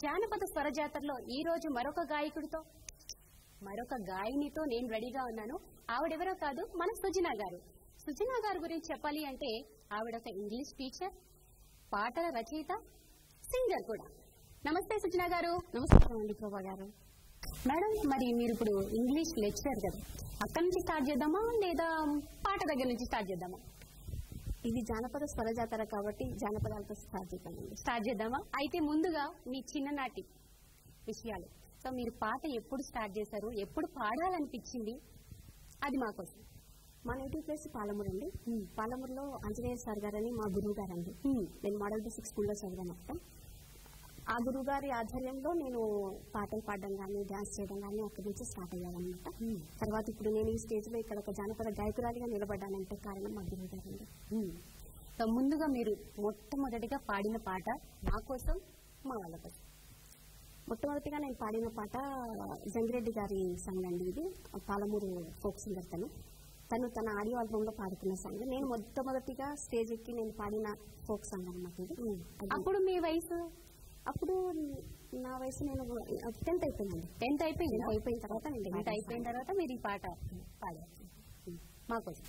జానపద స్వరజాతరలో ఈ రోజు మరొక గాయకుడితో మరొక గాయనితో నేను రెడీగా ఉన్నాను ఆవిడెవరో కాదు మన సుజనా గారు సుజనా గారి గురించి చెప్పాలి అంటే ఆవిడ ఒక ఇంగ్లీష్ టీచర్ పాటల రచయిత సింగర్ కూడా నమస్తే సుజనా గారు నమస్కారం అండి ప్రభా గారు మేడం మరి మీరు ఇప్పుడు ఇంగ్లీష్ లెక్చరర్ కదా అక్కడి నుంచి స్టార్ట్ చేద్దామా లేదా పాట దగ్గర నుంచి స్టార్ట్ చేద్దామా ఇది జానపద స్వరజాతర కాబట్టి జానపదాలతో స్టార్ట్ చేద్దామండి స్టార్ట్ చేద్దామా అయితే ముందుగా మీ చిన్ననాటి విషయాలు సో మీరు పాట ఎప్పుడు స్టార్ట్ చేశారు ఎప్పుడు పాడాలనిపించింది అది మా కోసం మా నేటివ్ ప్లేస్ పాలమూరు అండి పాలమూరులో ఆంజనేయ సార్ గారని మా గురువు గారండి నేను మోడల్ బేసిక్ స్కూల్లో చదివాను అక్కడ ఆ గురువు గారి ఆధ్వర్యంలో నేను పాటలు పాడడం కానీ డాన్స్ చేయడం కానీ అక్కడి నుంచి స్టార్ట్ అయ్యానమాట తర్వాత ఇప్పుడు నేను ఈ స్టేజ్ లో ఇక్కడ ఒక జానపద గాయకురాలిగా నిలబడ్డానంటే కారణం మా గురువు గారండి ఉమ్. సో ముందుగా మీరు మొట్టమొదటిగా పాడిన పాట నా కోసం మా వాళ్ళ కోసం మొట్టమొదటిగా నేను పాడిన పాట జంగిరెడ్డి గారి సాంగ్ అండి ఇది పాలమూరు ఫోక్ సింగర్ తను తను తన ఆడియో ఆల్బమ్ లో పాడుకున్న సాంగ్ నేను మొట్టమొదటిగా స్టేజ్ ఎక్కి నేను పాడిన ఫోక్ సాంగ్ అనమాట ఇది అది- అప్పుడు మీ వయసు అప్పుడు నా వయసు నేను టెన్త్ అయిపోయిందండి టెన్త్ అయిపోయింది టెన్త్ అయిపోయిన తర్వాత నేను టెన్త్ పాడాను. అయిపోయిన తర్వాత మీరు ఈ పాట పాడారు ఉమ్. మా కోసం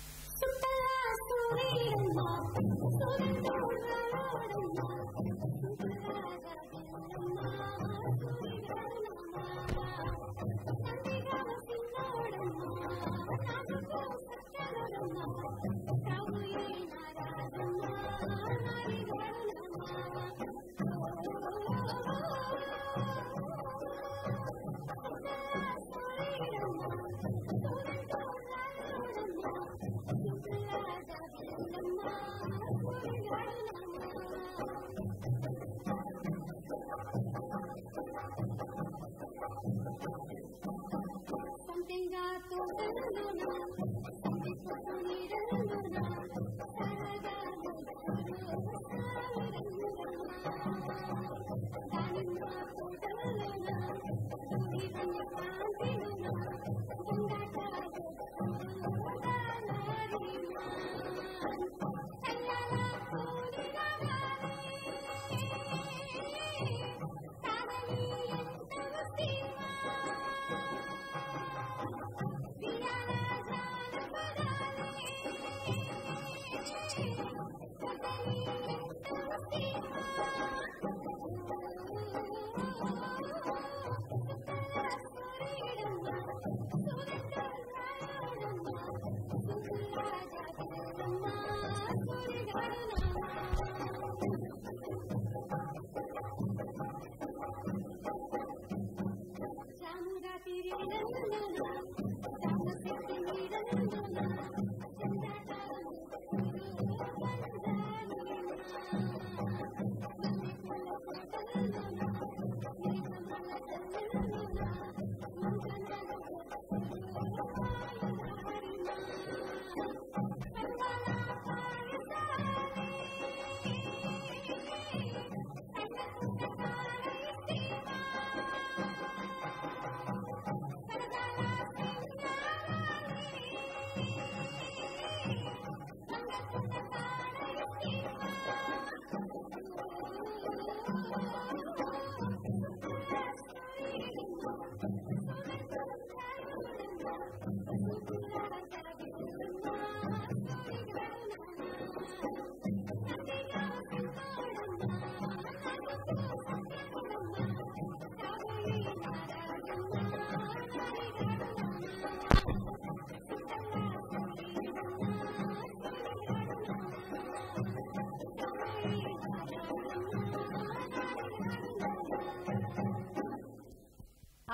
ఆ,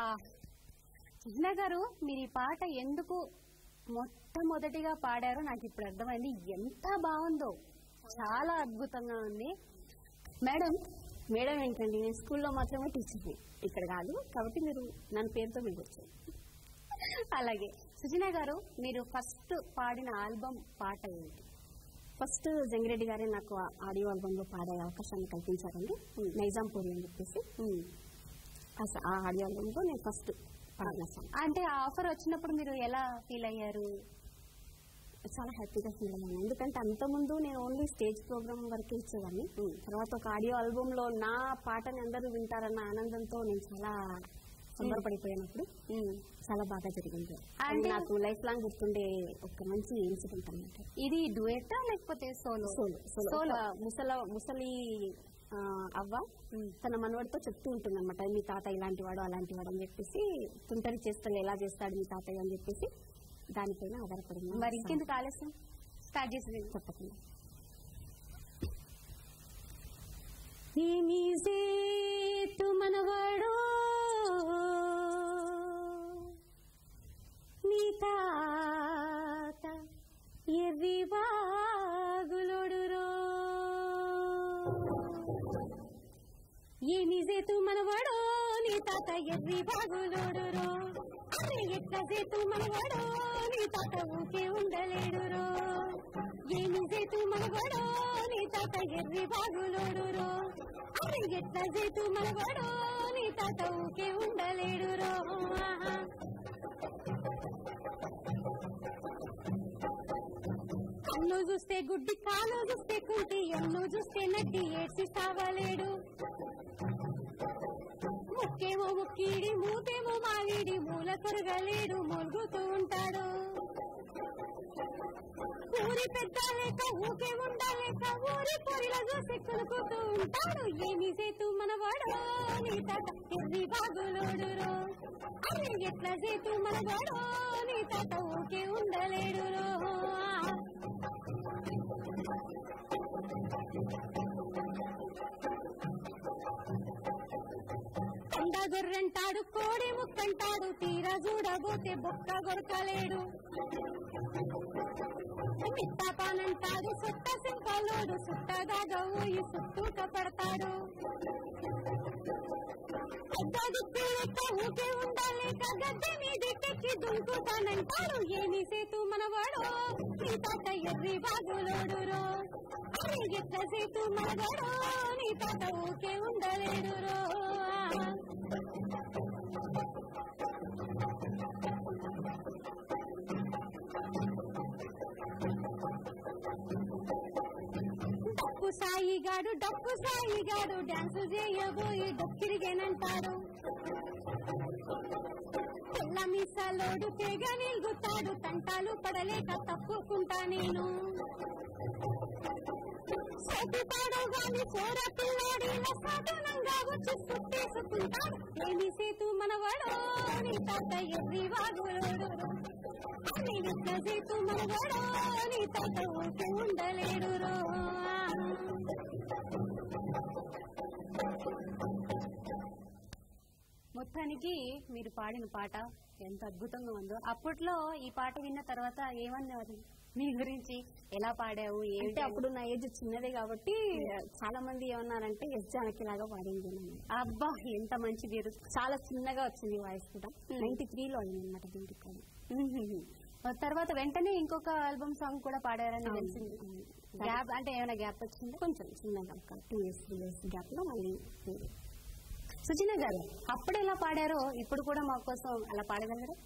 కృష్ణ గారు మీరు ఈ పాట ఎందుకు మొట్టమొదటిగా పాడారో నాకు ఇప్పుడు అర్థమైంది ఎంత బాగుందో చాలా అద్భుతంగా ఉంది మేడం మేడం ఏంటండి నేను స్కూల్లో మాత్రమే టీచర్ని ఇక్కడ కాదు కాబట్టి మీరు నన్ను పేరుతో పిలవచ్చు అలాగే సుజనా గారు మీరు ఫస్ట్ పాడిన ఆల్బమ్ పాట ఏంటి ఫస్ట్ జంగిరెడ్డి గారే నాకు ఆ ఆడియో ఆల్బమ్ లో పాడే అవకాశాన్ని కల్పించారండి నైజాం పూరి అని చెప్పేసి ఆ స- ఆ ఆడియో ఆల్బమ్ లో నేను ఫస్ట్ పాడిన సాంగ్ అంటే ఆ ఆఫర్ వచ్చినప్పుడు మీరు ఎలా ఫీల్ అయ్యారు చాలా హ్యాపీగా ఫీల్ అయ్యాను ఎందుకంటే అంతకుముందు నేను ఓన్లీ స్టేజ్ ప్రోగ్రామ్ వరకే ఇచ్చేదాన్ని తర్వాత ఒక ఆడియో ఆల్బమ్ లో నా పాటని అందరూ వింటారన్న ఆనందంతో నేను చాలా సంబరపడిపోయినప్పుడు చాలా బాగా జరిగింది అది అంటే- నాకు లైఫ్ లాంగ్ గుర్తుండే ఒక మంచి ఇన్సిడెంట్ అన్నమాట ఇది డుయెట్టా లేకపోతే సోలో సోలో సోలో సోలో ఒక ముసల ముసలి ఆ, అవ్వ తన మనవడితో చెప్తూ ఉంటుంది అనమాట మీ తాత ఇలాంటి వాడు అలాంటి వాడు అని చెప్పేసి తుంటరి చేస్తాడు ఎలా చేస్తాడు మీ తాతయ్య అని చెప్పేసి దానిపైన ఆధారపడింది మరి ఇంకెందుకు ఆలస్యం స్టార్ట్ చేసి తప్పకుండా ఏమి సేతు మనవాడో నీ తాత ఎర్రి బాగులోడురో ఏమి సేతు మనవాడో నీ తాత ఎర్రి బాగులోడురో అరే ఎట్లా సేతు మనవాడో నీ తాత ఊకే ఉండలేడురో ఏమి సేతు మనవాడో నీ తాత ఎర్రి బాగులోడురో అరే ఎట్లా సేతు మనవాడో నీ తాత ఊకే ఉండలేడురో ఆహా. కన్ను చూస్తే గుడ్డి కాలు చూస్తే కుంటి ఎన్ను చూస్తే నడ్డి ఏడ్చి సావలేడు ముక్కేమో ముక్కీడి మూతేమో మావిడి మూల కొరగలేడు మూలుగుతూ ఉంటాడు ఊరి పెద్ద లేక ఊకే ఉండాలేక ఊరి పొరిలో చూసి కొనుక్కుతూ ఉంటాడు ఏమి సేతు మనవాడో నీ తాత ఎర్రి బాగులోడురో అరే ఎట్లా సేతు మనవాడో నీ తాత ఊకే ఉండలేడురో కొండ గొర్రంటాడు కోడి ముక్కంటాడు తీరా చూడబోతే బొక్క గొరకలేడు మిట్టాపానంటాడు సుట్ట సింపలోడు సుట్టగా ఊయి సుట్టూక పడతాడు పెద్ద దిక్కు లెక్క ఊకే ఉండాలేక గద్దె మీది తెక్కి దుంకుతానంటాడు ఏమి సేతు మనవాడో నీ తాత ఎర్రి బాగులోడురో అరే ఎట్ల సేతు మనవాడో నీ తాత ఊకే ఉండలేడురో డప్పు సాయిగాడు డప్పు సాయిగాడు డాన్స్ చేయబోయి డొక్కిరిగేనంటాడు తెల్ల మీసాలోడు తెగ నిలుగుతాడు తంటాలు పడలేక తప్పుకుంటా నేను సోపుతాడు గాని చోర పిల్లాడిలా సాధనంగా వచ్చి సుట్టేసుకుంటాడు ఏమి సేతు మనవాడో నీ తాత ఎర్రి వాగులోడు అన్ని ఎట్ల సేతు మనవాడో నీ తాత ఊకే ఉండలేడు రో మొత్తానికి మీరు పాడిన పాట ఎంత అద్భుతంగా ఉందో అప్పట్లో ఈ పాట విన్న తర్వాత ఏమన్నారు మీ గురించి ఎలా పాడావు అంటే ఏంటి అప్పుడు నా ఏజ్ చిన్నదే కాబట్టి చాలా మంది ఏమన్నారంటే ఎస్ జానకి లాగా పాడింది అని. అబ్బా ఎంత మంచి పేరు చాలా చిన్నగా వచ్చింది వాయిస్ కూడా నైన్టీ త్రీలో అయింది అనమాట దీనికి కూడా తర్వాత వెంటనే ఇంకొక ఆల్బమ్ సాంగ్ కూడా పాడారని అవును. తెలిసింది అవును. గ్యాప్ అంటే ఏమైనా గ్యాప్ వచ్చిందా కొంచెం చిన్నగా ఒక two years three years gap లో మళ్ళీ వేరే. సుజన గారు అప్పుడు ఎలా పాడారో ఇప్పుడు కూడా మా కోసం అలా పాడగలరా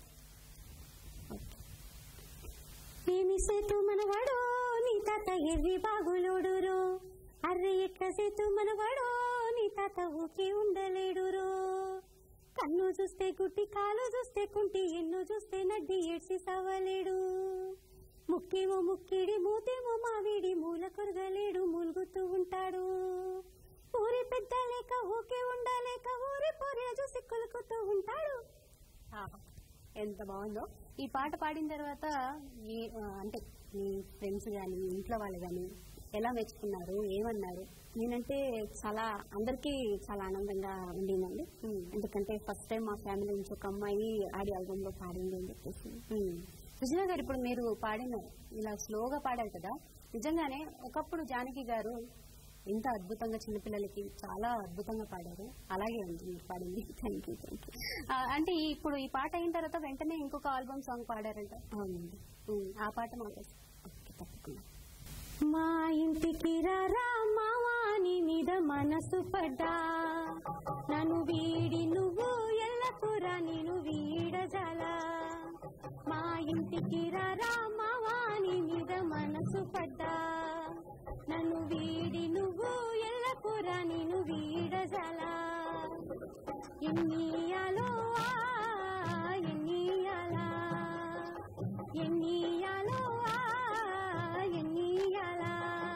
ఏమి సేతు మనవాడో నీ తాత ఎర్రి బాగులోడురో అర్రె ఎట్ల సేతు మనవాడో నీ తాత ఊకే ఉండలేడురో కన్ను చూస్తే గుడ్డి కాలు చూస్తే కుంటి ఎన్ను చూస్తే నడ్డి ఏడ్చి సవలేడు ముక్కేమో ముక్కిడి మూతేమో మావిడి మూల కొరగలేడు మూలుగుతూ ఉంటాడు ఊరి పెద్ద లేక ఊకే ఉండలేక ఊరి పొరి చూసి కొలుకుతూ ఉంటాడు ఎంత బాగుందో ఈ పాట పాడిన తర్వాత ఈ ఆ, అంటే మీ ఫ్రెండ్స్ కానీ ఇంట్లో వాళ్ళు కానీ ఎలా మెచ్చుకున్నారు ఏమన్నారు నేనంటే చాలా అందరికీ చాలా ఆనందంగా ఉండిందండి ఎందుకంటే ఫస్ట్ టైం మా ఫ్యామిలీ నుంచి ఒక అమ్మాయి ఆడి ఆల్బమ్ లో పాడింది అని చెప్పేసి సుజనా గారు ఇప్పుడు మీరు పాడిన ఇలా స్లోగా పాడారు కదా నిజంగానే ఒకప్పుడు జానకి గారు ఎంత అద్భుతంగా చిన్నపిల్లలకి చాలా అద్భుతంగా పాడారు అలాగే ఉంది మీరు పాడింది థ్యాంక్ యూ థ్యాంక్ యూ ఆ, అంటే ఈ- ఇప్పుడు ఈ పాట అయిన తర్వాత వెంటనే ఇంకొక ఆల్బమ్ సాంగ్ పాడారంట అవునండి ఉమ్, ఆ పాట మాకు ఓకే తప్పకుండా మా ఇంటికి రారా మావాని మీద మనసు పడ్డా నన్ను వీడి నువ్వు ఎల్లపురా నేను వీడజాల మా ఇంటికి రారా మావా మావాని మీద మనసు పడ్డా నన్ను వీడి నువ్వు ఎల్లకురా నేను వీడజలా ఎన్నియాలో ఆ, ఎన్నియాలా ఎన్నియాలో ఆ, ఎన్నియాలా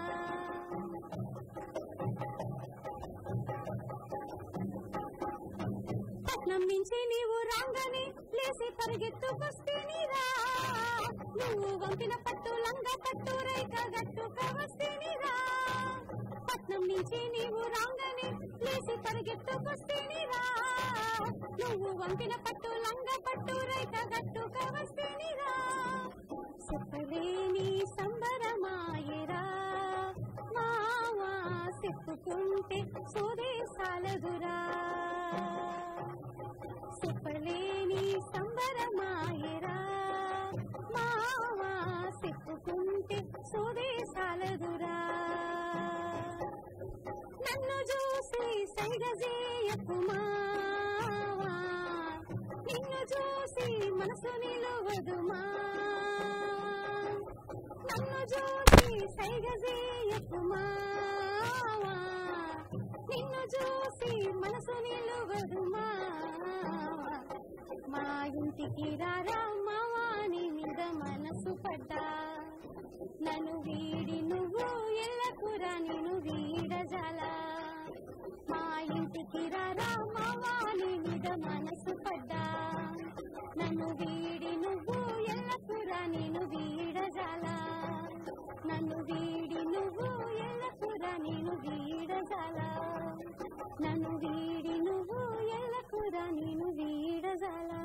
పట్నం నుంచి నీవు రాగానే లేసి పరిగెత్తుకొస్తే నీరా నువ్వు వంపిన పట్టు లంగ పట్టు రైక గట్టుక వస్తే నీరా పట్నం నుంచి నీవు రాగానే లేసి పరిగెత్తుకొస్తే నీరా నువ్వు వంపిన పట్టు లంగ పట్టు రైక గట్టుక వస్తే నీరా చెప్పలేని సంబరమాయరా మావా చెప్పుకుంటే సుదేశాలదురా చెప్పలేని సంబరమాయరా మావా చెప్పుకుంటే సుదేశాలదురా నన్ను చూసి సైగజేయకు మావా నిన్ను చూసి మనసు నిలవదు నన్ను చూసి సైగజేయకు మావా నిన్ను చూసి మనసు నిలవదు మా ఇంటికి రారా మావాని మీద మనసు పడ్డా నన్ను వీడి నువ్వు ఎల్లకురా నేను వీడజాలా మా ఇంటికి రారా మావాని మీద మనసు పడ్డా నన్ను వీడి నువ్వు ఎల్లకురా నేను వీడజాలా నన్ను వీడి నువ్వు ఎల్లకురా నేను వీడజాలా నన్ను వీడి నువ్వు ఎల్లకురా నేను వీడజాలా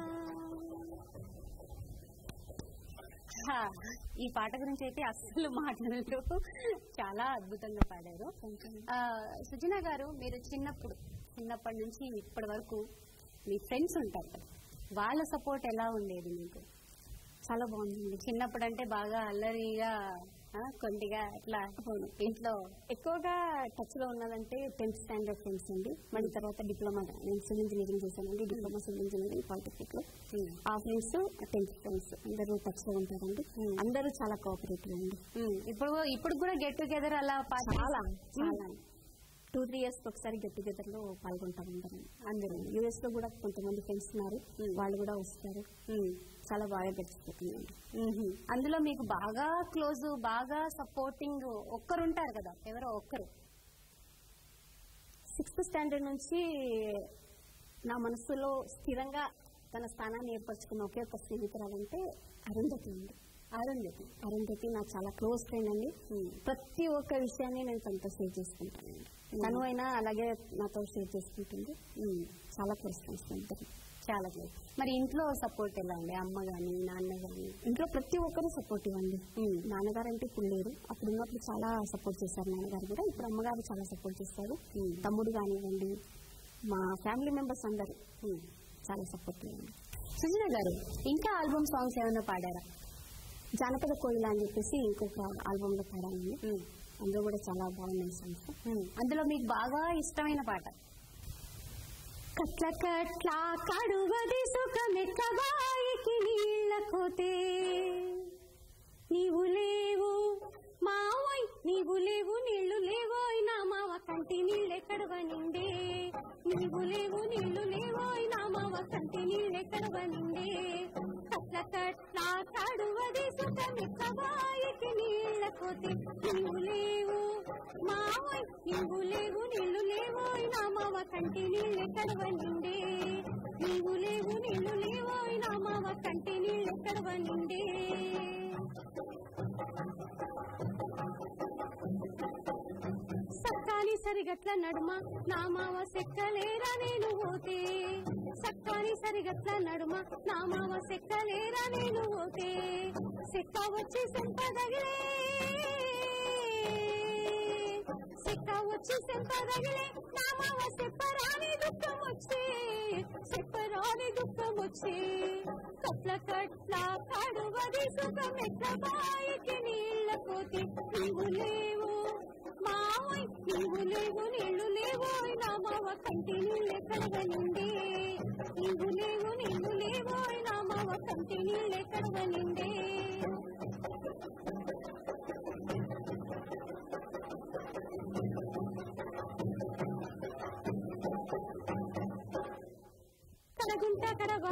హా, ఈ పాట గురించి అయితే అస్సలు మాట్లాడలేదు చాలా అద్భుతంగా పాడారు ఆ, సుజన గారు మీరు చిన్నప్పుడు చిన్నప్పటి నుంచి ఇప్పటి వరకు మీ ఫ్రెండ్స్ ఉంటారు కదా వాళ్ళ సపోర్ట్ ఎలా ఉండేది మీకు చాలా బాగుంది చిన్నప్పుడు అంటే బాగా అల్లరిగా ఆ, కొండిగా అట్లా ఇంట్లో ఎక్కువగా టచ్ లో ఉన్నదంటే టెన్త్ స్టాండర్డ్ ఫ్రెండ్స్ అండి మళ్ళీ తర్వాత డిప్లొమా నేను సివిల్ ఇంజనీరింగ్ చేశానండి డిప్లొమా సివిల్ ఇంజనీరింగ్ పాలిటెక్నిక్ లో ఉమ్, ఆ ఫ్రెండ్స్ టెన్త్ ఫ్రెండ్స్ అందరూ టచ్ లో ఉంటారండి Hmm. అందరూ చాలా కోఆపరేటివ్ అండి ఉమ్, ఇప్పుడు ఇప్పుడు కూడా గెట్ టుగెదర్ అలా parties- చాలా చాలా ఉమ్, టూ త్రీ ఇయర్స్ ఒకసారి గెట్ టుగెదర్ లో పాల్గొంటాం అందరం అందరూ యుఎస్ లో కూడా కొంతమంది ఫ్రెండ్స్ ఉన్నారు Hmm. వాళ్ళు కూడా వస్తారు ఉమ్. చాలా బాగా గడిచిపోతుందండి మ్మ్. అందులో మీకు బాగా క్లోజ్ బాగా సపోర్టింగ్ ఒక్కరు ఉంటారు కదా ఎవరో ఒక్కరు సిక్స్త్ స్టాండర్డ్ నుంచి నా మనసులో స్థిరంగా తన స్థానాన్ని ఏర్పరచుకున్న ఒకే ఒక స్నేహితురాలంటే అరుంధతి అండి అరుంధతి అరుంధతి నాకు చాలా క్లోజ్ ఫ్రెండ్ అండి మ్మ్. ప్రతి ఒక్క విషయాన్ని నేను తనతో షేర్ చేసుకుంటానండి తను అయినా అలాగే నాతో షేర్ చేసుకుంటుంది మ్మ్. చాలా క్లోజ్ ఫ్రెండ్స్ ఇద్దరు చాలా క్లోజ్ మరి ఇంట్లో సపోర్ట్ ఎలా ఉంది అమ్మ గాని నాన్న గాని ఇంట్లో ప్రతి ఒక్కరూ సపోర్టివ్ అండి మ్మ్. నాన్నగారు అంటే ఇప్పుడు లేరు అప్పుడు ఉన్నప్పుడు చాలా సపోర్ట్ చేశారు నాన్నగారు కూడా ఇప్పుడు అమ్మగారు చాలా సపోర్ట్ చేస్తారు మ్మ్. తమ్ముడు కానివ్వండి మా ఫ్యామిలీ మెంబర్స్ అందరు మ్మ్. చాలా సపోర్టివ్ అండి సుజన గారు ఇంకా ఆల్బమ్ సాంగ్స్ ఏమైనా పాడారా జానపద కోయిల అని చెప్పేసి ఇంకొక ఆల్బమ్ లో పాడానండి మ్మ్. అందులో కూడా చాలా బాగున్నాయి సాంగ్స్ మ్మ్. అందులో మీకు బాగా ఇష్టమైన పాట కట్ల కట్ల కడువది సుఖమెట్ల బాయికి నీళ్ళ కోతే నీవు లేవు మావోయ్ నీవు లేవు నీళ్లు లేవోయ్ నా మావ కంటి నీళ్ళెక్కడవ నిండే నీవు లేవు నీళ్లు లేవోయ్ నా మావ కంటి నీళ్ళెక్కడవ నిండే కట్ల కట్ల కడువది సుఖమెట్ల బాయికి నీళ్ళ కోతే నీవు లేవు మావోయ్ నీవు లేవు నీళ్లు లేవోయ్ నా మావ కంటి నీళ్ళెక్కడవ నిండే నీవు లేవు నీళ్లు లేవోయ్ నా మావ కంటి నీళ్ళెక్కడవ నిండే సక్కాని సరిగట్ల నడుమ నా మావ సెక్కలేరా నేను పోతే సక్కాని సరిగట్ల నడుమ నా మావ సెక్కలేరా నేను పోతే సెక్క వచ్చి సెంపదగిలే సెక్క వచ్చి సెంపదగిలే నా మావ సెప్పరాని దుఃఖం వచ్చే సెప్పరాని దుఃఖం వచ్చే కట్ల కట్ల కడువది సుఖం ఎట్ల బాయికి నీళ్ళ పోతే నీవు లేవు మావోయ్ నీవు లేవు నీళ్లు లేవోయ్ నా మావ కంటి నీళ్ళెక్కడవ నిండే నీవు లేవు నీళ్లు లేవోయ్ నా మావ కంటి నీళ్ళెక్కడవ నిండే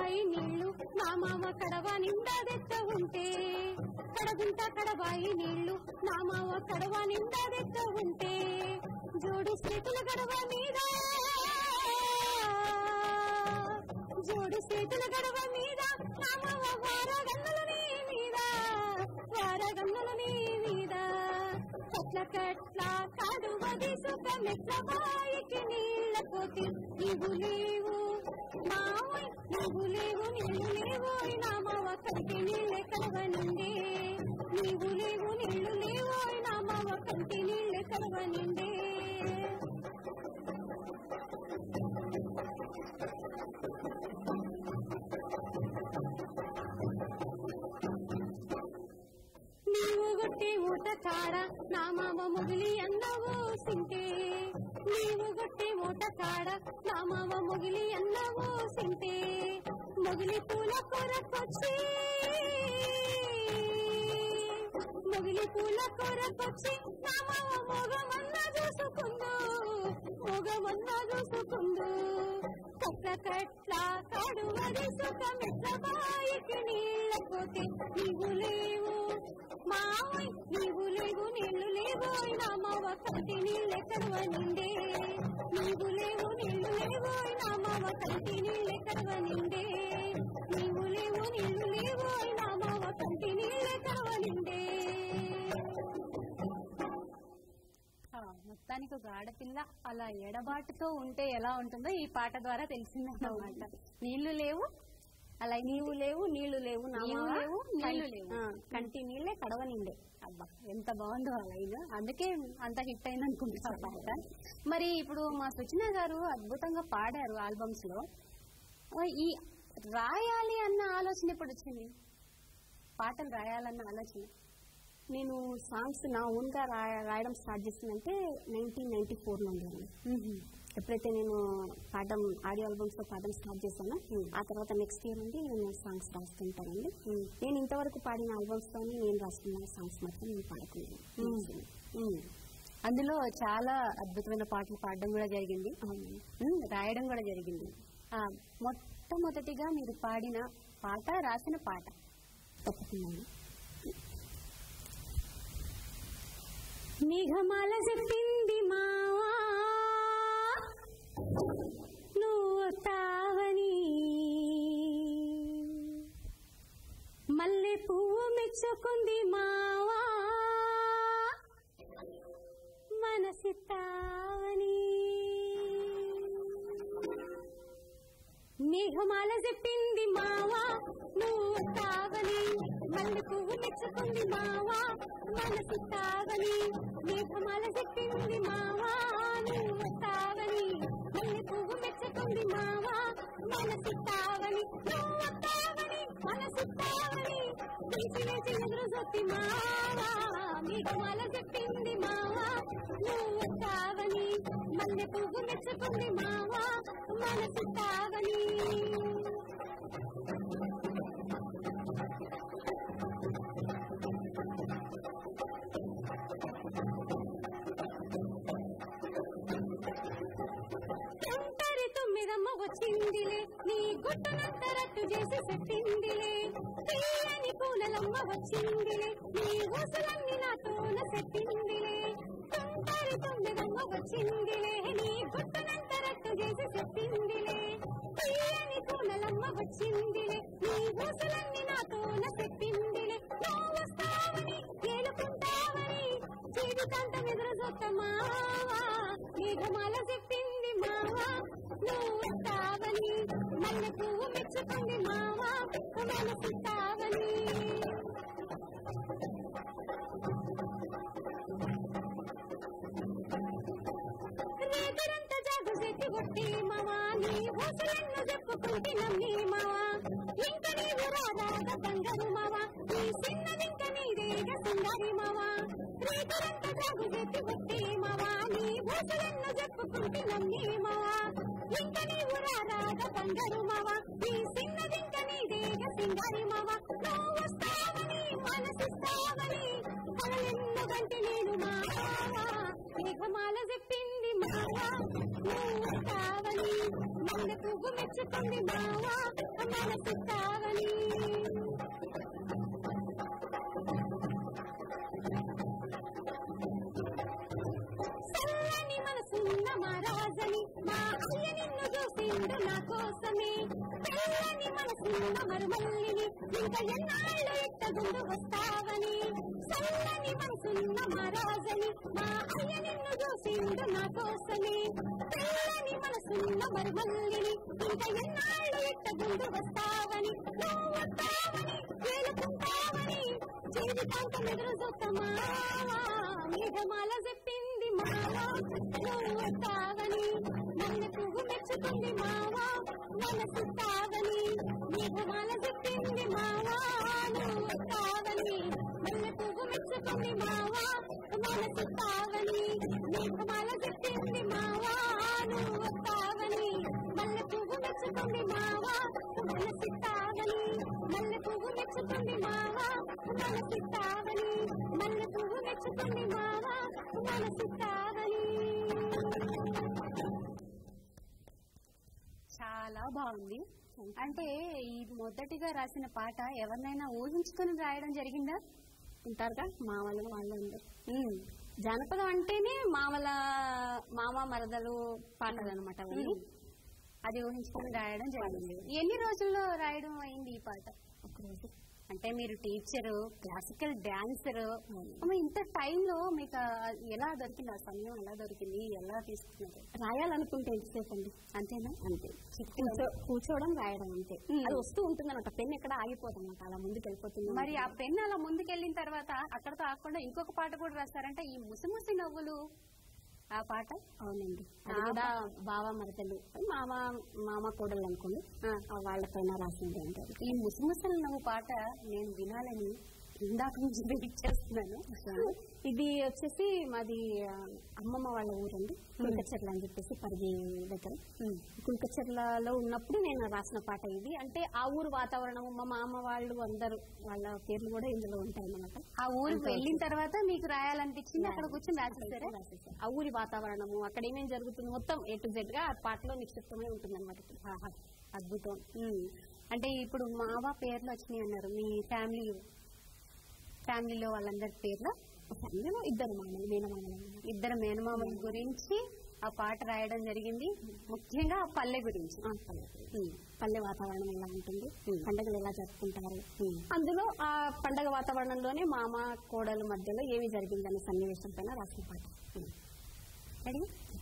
కడబాయి నీళ్లు నా మామ కడవ నిండా దెక్క ఉంటే కడగుంట కడబాయి నీళ్లు నా మామ కడవ నిండా దెక్క ఉంటే జోడు చేతుల గడవ మీద జోడు చేతుల గడవ మీద నా మామ వారగన్నుల నీ మీద వారగన్నుల నీ మీద కట్ల కట్ల కాడువది సుఖమెట్ల బాయికి నీళ్ళ పోతే నీవు లేవు మావయ్ నీవు లేవు నీళ్ళు లేవు నా మావ కంటి నీళ్ళే కలవనుండే నీవు లేవు నీళ్ళు లేవు నా మావ కంటి నీళ్ళే కలవనుండే నీవు గొట్టి ఊట కాడ నా మామ ముగిలి అన్నవు సింటే నీవు గొట్టి ఊట కాడ నా మామ ముగిలి అన్నవు సింటే ముగిలి పూల కొరకొచ్చి ముగిలి పూల కొరకొచ్చి నా మామ మొగమన్న చూసుకుందు మొగమన్న చూసుకుందు కట్ల కట్ల కాడువది సుఖమెట్ల బాయికి నీళ్ళ పోతే నీవు లేవు మావయ్ నీవు లేవు నీళ్లు లేవు నా మావ కంటి నీళ్ళె కడవ నిండే నీవు లేవు నీళ్లు లేవు నా మావ కంటి నీళ్ళె కడవ నిండే నీవు లేవు నీళ్లు లేవు నా మావ కంటి నీళ్ళె కడవ నిండే ఆ, మొత్తానికి ఒక ఆడపిల్ల అలా ఎడబాటుతో ఉంటే ఎలా ఉంటుందో ఈ పాట ద్వారా తెలిసిందన్నమాట నీళ్లు లేవు అలా నీవు లేవు నీళ్లు లేవు నా నీవు మావ లేవు, నీళ్లు కం- లేవు. ఆ, కంటి నీళ్ళే కడవ నిండే అబ్బా ఎంత బాగుందో ఆ లైన్ అందుకే అంత హిట్ అయింది అనుకుంటా ఆ పాట మరి ఇప్పుడు మా సుచన గారు అద్భుతంగా పాడారు ఆల్బమ్స్ లో ఆ, ఈ రాయాలి అన్న ఆలోచన ఎప్పుడు వచ్చింది పాటలు రాయాలన్న ఆలోచన నేను సాంగ్స్ నా ఓన్ గా రా- రాయడం స్టార్ట్ చేసిందంటే నైన్టీన్ నైన్టీ ఫోర్ లో ఉండేది ఎప్పుడైతే నేను పాడడం ఆడియో ఆల్బమ్స్ లో పాడడం స్టార్ట్ చేశానో ఆ తర్వాత నెక్స్ట్ ఇయర్ నుండి నేను సాంగ్స్ రాస్తుంటానండి నేను ఇంతవరకు పాడిన ఆల్బమ్స్ లోని నేను రాసుకున్న సాంగ్స్ మాత్రం నేను పాడుకున్నాను ఉమ్. అందులో చాలా అద్భుతమైన పాటలు పాడడం కూడా జరిగింది అవునండి. ఉమ్, రాయడం కూడా జరిగింది ఆ, మొట్టమొదటిగా మీరు పాడిన పాట రాసిన పాట తప్పకుండా నిఘమాల చెప్పింది మావా నువ్వు తావని మల్లె పువ్వు మెచ్చుకుంది మావా మనసి తావని మేఘమాల చెప్పింది మావా నువ్వు తావని మల్లె పువ్వు మెచ్చుకుంది మావా మనసు తావని మేఘమాల చెప్పింది మావా నువ్వు తావని మల్లె పువ్వు మెచ్చుకుంది మావా మనసు తావని నువ్వు తావని మనసు తావని తెలిసి లేచి ఎదురు సొత్తి మావా మేఘమాల చెప్పింది మావా నువ్వు తావని మల్లె పువ్వు మెచ్చుకుంది మావా మనసు తావని ఒంటరి తొమ్మిదమ్మ వచ్చిందిలే నీ గుట్టనంత రట్టు చేసి పెట్టిందిలే తీయని పూలలమ్మ వచ్చిందిలే నీ ఊసులన్నీ నాతోన పెట్టిందిలే ఒంటరి తొమ్మిదమ్మ వచ్చిందిలే నీ గుట్టనంత రట్టు చేసి పెట్టిందిలే తీయని పూలలమ్మ వచ్చిందిలే నీ ఊసులన్నీ నాతోన పెట్టిందిలే నువ్వు వస్తావని ఏలుకుంటావని జీవితాంతం ఎదురు చూస్తామావా మేఘమాల చెప్పింది మావా నువ్వు కావని మల్లె పువ్వు మెచ్చుకుంది మావా మనసు కావని రేతరంత జాగు చెట్టి కొట్టి మావా నీ ఊసులెన్ను చెప్పుకుంటే నమ్మి మావా ఇంక నీవు రారాగ బంగారు మావా నీ చిన్నదింక నీదేగ సుందరి మావా రేతరంత జాగు చెట్టి కొట్టి మావా నీ ఊసులెన్ను చెప్పుకుంటే నమ్మి మావా ఇంక నీవు రారాగ బంగారు మావా నీ చిన్నదింక నీదేగ సింగారి మావా నువ్వు వస్తావని మనసిస్తావని కలలెన్ను గంటి నేను మావా మేఘమాల చెప్పింది మావా నువ్వు కావని మల్లె పువ్వు మెచ్చుకుంది మావా మనసిస్తావని చల్లని మనసున్న మా రాజని మా అయ్య నిన్ను చూసిండు నా కోసమే తెల్లని మనసున్న మరుమల్లిని ఇంకా ఎన్నాళ్ళు ఎట్టగుండు వస్తావని చల్లని మనసున్న మా రాజని మా అయ్య నిన్ను చూసిండు నా కోసమే తెల్లని మనసున్న మరుమల్లిని ఇంకా ఎన్నాళ్ళు ఎట్టగుండు వస్తావని నువ్వు వస్తావని వేలుకుంటావని జీవితాంతం ఎదురు చూస్తామా మేఘమాల చెప్పింది మావా నువ్వు వస్తావని నన్ను పువ్వు మెచ్చుకుంది మావా మనసు తావని మేఘమాల చెప్పింది మావా నువ్వు వస్తావని నన్ను పువ్వు మెచ్చుకుంది మావా మనసు తావని మేఘమాల చెప్పింది మావా నువ్వు వస్తావని మల్లె పువ్వు మెచ్చుకుంది మావా మనసు తావని మల్లె పువ్వు మెచ్చుకుంది మావా మనసు తావని మల్లె పువ్వు మెచ్చుకుంది మావా మనసు తావని చాలా బాగుంది అంటే ఈ మొదటిగా రాసిన పాట ఎవరినైనా ఊహించుకుని రాయడం జరిగిందా ఉంటారుగా మామలు వాళ్ళు ఉంది ఉమ్. జానపదం అంటేనే మామల మామ మరదలు పాటలు అనమాట అవన్నీ అది ఊహించుకుని రాయడం జరిగింది ఎన్ని రోజుల్లో రాయడం అయింది ఈ పాట ఒకరోజు అంటే మీరు టీచరు క్లాసికల్ డాన్సర్ ఇంత టైంలో మీకు ఆ- ఎలా దొరికింది ఆ సమయం ఎలా దొరికింది ఎలా తీసుకున్నారు రాయాలనుకుంటే ఎంతసేపు అండి అంతేనా అంతే కూర్చో కూర్చోవడం రాయడం అంతే ఉమ్. అది వస్తూ ఉంటుంది అనమాట పెన్ ఎక్కడ ఆగిపోతుంది అనమాట అలా ముందుకు వెళ్ళిపోతుంది మరి ఆ పెన్ అలా ముందుకెళ్ళిన తర్వాత అక్కడతో ఆకుండా ఇంకొక పాట కూడా రాస్తారంటే ఈ ముసిముసి నవ్వులు ఆ పాట అవునండి అది ఆ కూడా బావ మరదలు మామ మామ కోడలు అనుకోండి ఆ. ఆ వాళ్ళపైన రాసింది అంటే ఈ ముసిముసలు నవ్వు పాట నేను వినాలని ఇందాక నుంచి వెయిట్ చేస్తున్నాను ఇది వచ్చేసి మాది ఆ, అమ్మమ్మ వాళ్ళ ఊరండి కుల్కచెర్ల అని చెప్పేసి పరిగి దగ్గర కుల్కచెర్లలో ఉన్నప్పుడు నేను రాసిన పాట ఇది అంటే ఆ ఊరు వాతావరణం మా మామ వాళ్ళు అందరూ వాళ్ళ పేర్లు కూడా ఇందులో ఉంటాయి అన్నమాట ఆ ఊరికి వెళ్ళిన తర్వాత మీకు రాయాలనిపించింది అక్కడ కూర్చొని రాసేసారా రాసేసాను. ఆ ఊరి వాతావరణము అక్కడ ఏమేమి జరుగుతుంది మొత్తం ఏ టు జెడ్ గా ఆ పాటలో నిక్షిప్తమై ఉంటుంది అనమాట ఆహా, అద్భుతం ఉమ్. అంటే ఇప్పుడు మావా పేర్లు వచ్చినాయి అన్నారు మీ ఫ్యామిలీ ఫ్యామిలీలో వాళ్ళందరి పేర్లు అందులో ఇద్దరు మామలు మేనమామలు ఇద్దరు మేనమామల గురించి ఆ పాట రాయడం జరిగింది ముఖ్యంగా ఆ పల్లె గురించి ఆ, పల్లె. ఉమ్. పల్లె వాతావరణం ఎలా ఉంటుంది ఉమ్. పండుగలు ఎలా జరుపుకుంటారు ఉమ్. అందులో ఆ పండగ వాతావరణంలోనే మామ కోడలు మధ్యలో ఏమి జరిగిందనే సన్నివేశం పైన రాసిన పాట ఉమ్. రెడీ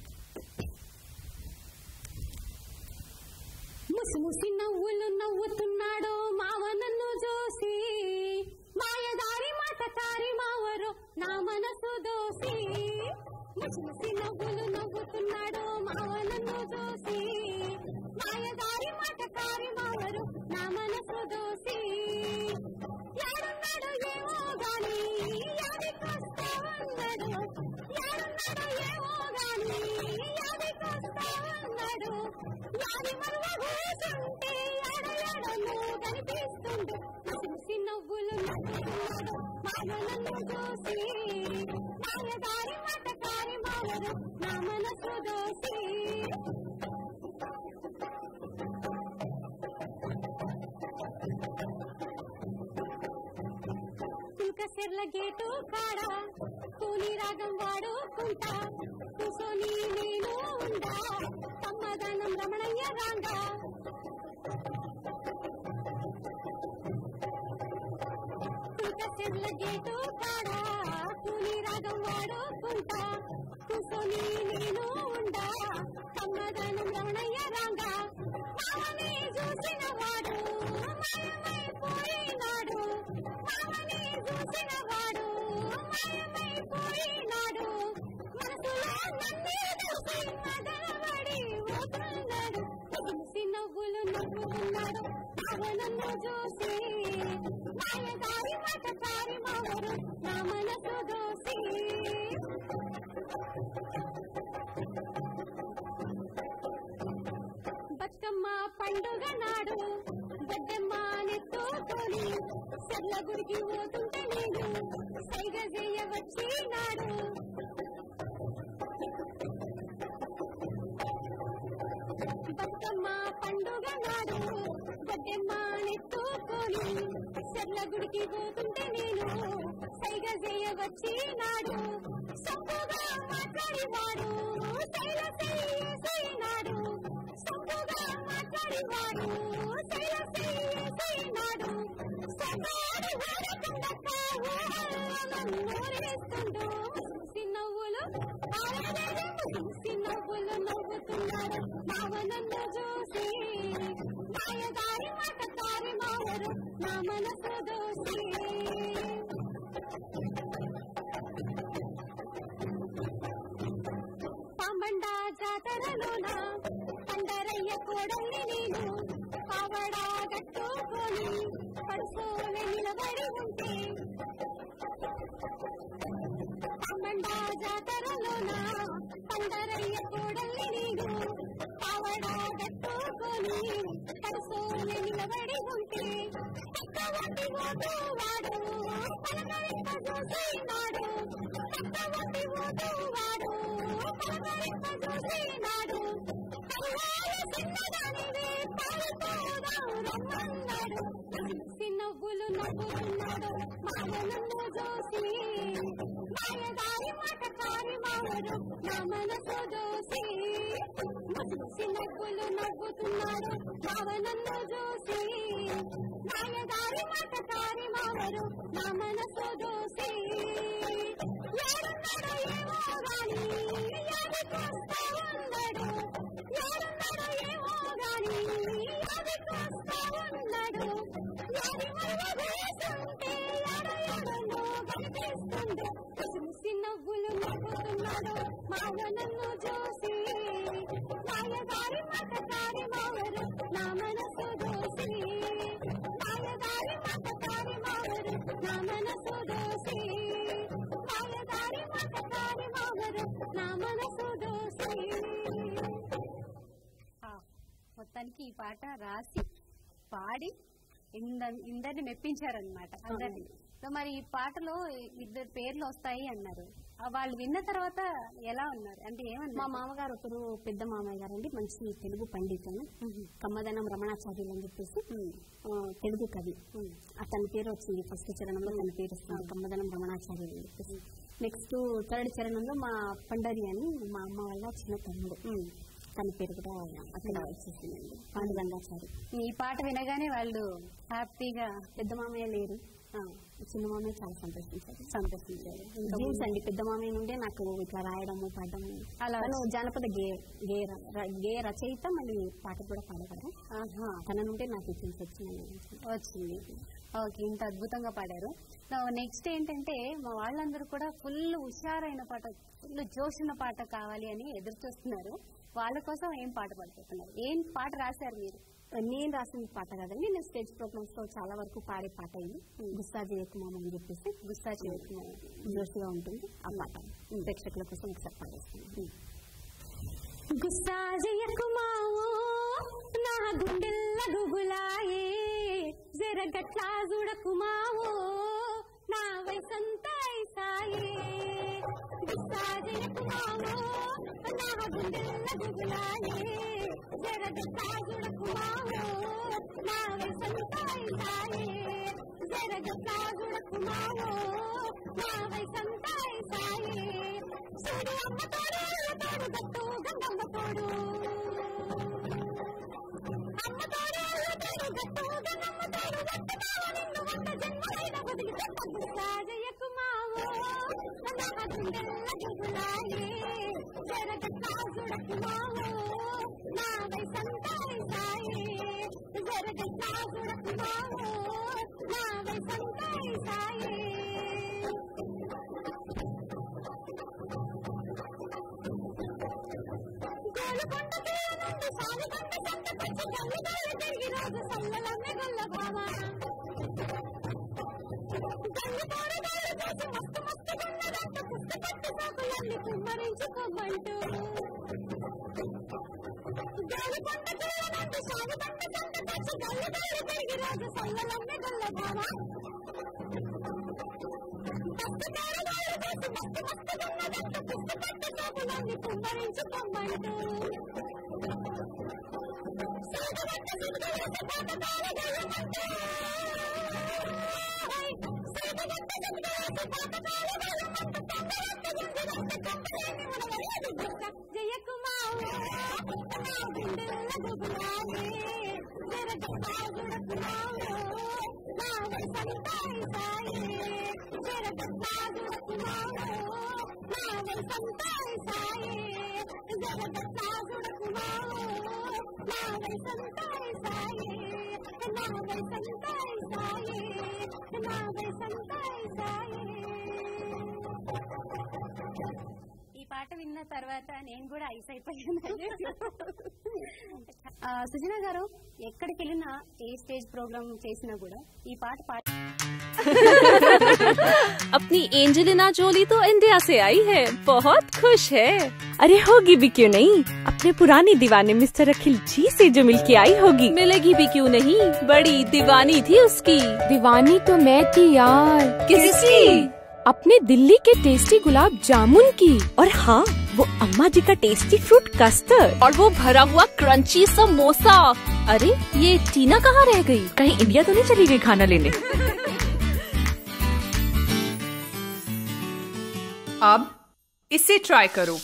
ముసి ముసి నవ్వులు నవ్వుతున్నాడో మావ నన్ను చూసి మాయదారి మాటకారి మావరు నా మనసు దోసి ముసి ముసి నవ్వులు నవ్వుతున్నాడో మావ నన్ను చూసి మాయదారి మాటకారి మావరు నా మనసు దోసి యాడున్నాడు ఏమో గాని యాడికొస్తా ఉన్నాడు యాడున్నాడు ఏమో గాని యాడికొస్తా ఉన్నాడు యాడి మరువ కూర్చుంటే యాడ యాడను కనిపిస్తుండు ముసి నవ్వులు నవ్వుతున్నాడు మానలను చూసి మాయదారి మాటకారి మావరు నా మనసు దోసి కుల్కసెర్ల గేటు కాడ కూలి రాగం వాడుకుంటా కూసోని నేను ఉండా సమాధానం రమణయ్య రాంగా కుల్కసెర్ల గేటు కాడ కూలి రాగం వాడుకుంటా కూసోని నేను ఉండా సమాధానం రమణయ్య రాంగా మామని చూసిన వాడు మాయమైపోయినాడు మామని చూసిన వాడు మాయమైపోయినాడు మనసులో నన్నే చూసి మదనబడి పోతున్నాడు తెలిసి నవ్వులు నవ్వుతున్నాడు మావనన్ను చూసి మాయదారి మటకారి మావరు నా మనసు దోసి బతుకమ్మ పండుగ నాడు బద్దెమ్మ నెత్తుకొని సెల్ల గుడికి పోతుంటే నేను సైగ చేయ వచ్చినాడు బతుకమ్మ పండుగ నాడు బద్దెమ్మ చెర్ల గుడికి పోతుంటే నేను సైగ చేయవచ్చి నాడు సొంపుగా మాట్లాడివాడు శైల నాడు సొంపుగా మాట్లాడివాడు శైల నాడు సగాడు వాడకుండక ఊరేస్తుండు సిన్నవ్వులు సిన్నవ్వులు నవ్వుతున్నారు మావనన్ను చూసి మాయదారి మాట తారి మావరు నా మనసు దోసి పామండ జాతరలోన పండరయ్య కోడల్ని నేను పావడా కట్టుకొని పడుకోని నిలబడి ఉంటే పామండ జాతరలోన పండరయ్య కోడల్ని నేను పావడా కట్టుకొని పడుకోని నిలబడి ఉంటే పక్కవంటి ఓటు వాడు పలకరింప చూసినాడు పక్కవంటి ఓటు వాడు పలకరింప చూసినాడు సిన్నవ్వులు నవ్వుతున్నాడు మాయనన్ను చూసి మాయదారి మాట కారి మావరు నా మనసు దోసి సిన్నవ్వులు నవ్వుతున్నాడు మావనన్ను చూసి మాయదారి మాట కారి మావరు నా మనసు దోసి ఏడున్నాడో ఏమో గాని యాదికొస్తా ఉన్నాడు ఏడున్నాడో ఏమో గాని యాదికొస్తా ఉన్నాడు యాది మరువ వేస్తుంటే యాడ యాడనో కనిపిస్తుండే చూసి నవ్వులు నవ్వుతున్నాడు మావనన్ను చూసి మాయదారి మాట కారి మావరు నా మనసు దోసి మాయదారి మాట కారి మావరు నా మనసు దోసి మాయదారి మాట కారి మావరు నా మనసు దోసి మొత్తానికి ఈ పాట రాసి పాడి ఇంద- ఇందరిని మెప్పించారనమాట అందరిని సో మరి ఈ పాటలో ఇద్దరు పేర్లు వస్తాయి అన్నారు ఆ వాళ్ళు విన్న తర్వాత ఎలా ఉన్నారు అంటే మా ఏమన్నారు మామగారు ఒకరు పెద్ద మామయ్య గారు అండి మంచి తెలుగు పండితులు కమ్మదనం రమణాచార్యులు అని చెప్పేసి ఆ, తెలుగు కవి అతని పేరు వచ్చింది ఫస్ట్ చరణంలో తన పేరు వస్తుంది కమ్మదనం రమణాచార్యులు అని చెప్పేసి నెక్స్ట్ థర్డ్ చరణంలో మా పండరి అని మా అమ్మ వాళ్ళ చిన్న తమ్ముడు తన పేరు కూడా అక్కడ వచ్చేసిందండి పాండురంగాచారి ఈ పాట వినగానే వాళ్ళు హ్యాపీగా పెద్ద మామయ్య లేరు ఆ, చిన్న మామయ్య చాలా సంతోషించారు సంతోషించారు డ్రీమ్స్ అండి పెద్ద మామయ్య నుండే నాకు ఇట్లా రాయడము పాడడము అలా తను జానపద గే గే ర- గే రచయిత మళ్ళీ పాట కూడా పాడగలరు ఆహా తన నుండే నాకు ఈ థింగ్స్ వచ్చినాయి వచ్చింది ఓకే ఇంత అద్భుతంగా పాడారు నెక్స్ట్ ఏంటంటే మా వాళ్ళందరూ కూడా ఫుల్ హుషారైన పాట ఫుల్ జోష్ ఉన్న పాట కావాలి అని ఎదురు చూస్తున్నారు వాళ్ళ కోసం ఏం పాట పాడుతున్నారు ఏం పాట రాశారు మీరు నేను రాసిన పాట కదండి నేను స్టేజ్ ప్రోగ్రామ్స్ లో చాలా వరకు పాడే పాట ఇది గుస్తా జయకుమామ అని చెప్పేసి గుస్తా చేయకుమార్ జోష్గా ఉంటుంది ఆ పాట ప్రేక్షకుల కోసం ఒకసారి పాడేస్తాను గుస్తా జయకుమావో నా గుండెల్ల గుబులాయే జరగట్లా చూడకుమావో నా వయసంతా ఐసాయే గుస్తా జయకుమావో నా గుండెల్ల గుబులాయే జరగట్లా చూడకుమావో నా వయసంతా ఐసాయే జరగట్లా చూడకుమావో నా వయసంతా ఐసాయే చూడు అమ్మ తోడు తోడు గట్టు గంగమ్మ తోడు అమ్మ తోడు తోడు గట్టు గంగమ్మ తోడు గట్టు మావ నిన్ను వంద జన్మలైన వదిలిపెట్ట గుసాజయ్యకు మావో నా గుండెల్ల గుబులాయే జరగట్లా చూడకు మావో నా వయసంతా ఐసాయే జరగట్లా చూడకు మావో నా వయసంతా ఐసాయే గోలుకొండ తీర నుండి సాలికొండ సంతకొచ్చి గల్లిగల్ల తిరిగి రోజు సల్లలమ్మె గల్ల భామ గల్లి కోరగాలు చూసి మస్తు మస్తు గన్నదంట పుస్తు పట్టు సాకులన్నీ కుమ్మరించుకోమంటూ గోలుకొండ తీర నుండి సాలికొండ సంతకొచ్చి గల్లిగల్ల తిరిగి రోజు సల్లలమ్మె గల్ల భామ మస్తు కోరగాలు చూసి మస్తు మస్తు గన్నదంట పుస్తు పట్టు సాకులన్నీ కుమ్మరించుకోమంటూ సాగవంట సుఖ పాట పాడగలమంటూ ఈ పాట విన్న తర్వాత నేను కూడా ఐస్ అయిపోయాను ఆ, సుజనా గారు ఎక్కడికి వెళ్ళినా ఏ స్టేజ్ ప్రోగ్రామ్ చేసినా కూడా ఈ పాట పాట अपनी एंजेलिना जोली तो इंडिया से आई है बहुत खुश है अरे होगी भी क्यों नहीं अपने पुराने दीवाने मिस्टर अखिल जी से जो मिल के आई होगी मिलेगी भी क्यों नहीं बड़ी दीवानी थी उसकी दीवानी तो मैं थी यार किसकी अपने दिल्ली के टेस्टी गुलाब जामुन की और हाँ वो अम्मा जी का टेस्टी फ्रूट कस्टर्ड और वो भरा हुआ क्रंची समोसा अरे ये टीना कहाँ रह गई कहीं इंडिया तो नहीं चली गई खाना लेने अब इसे ट्राई करो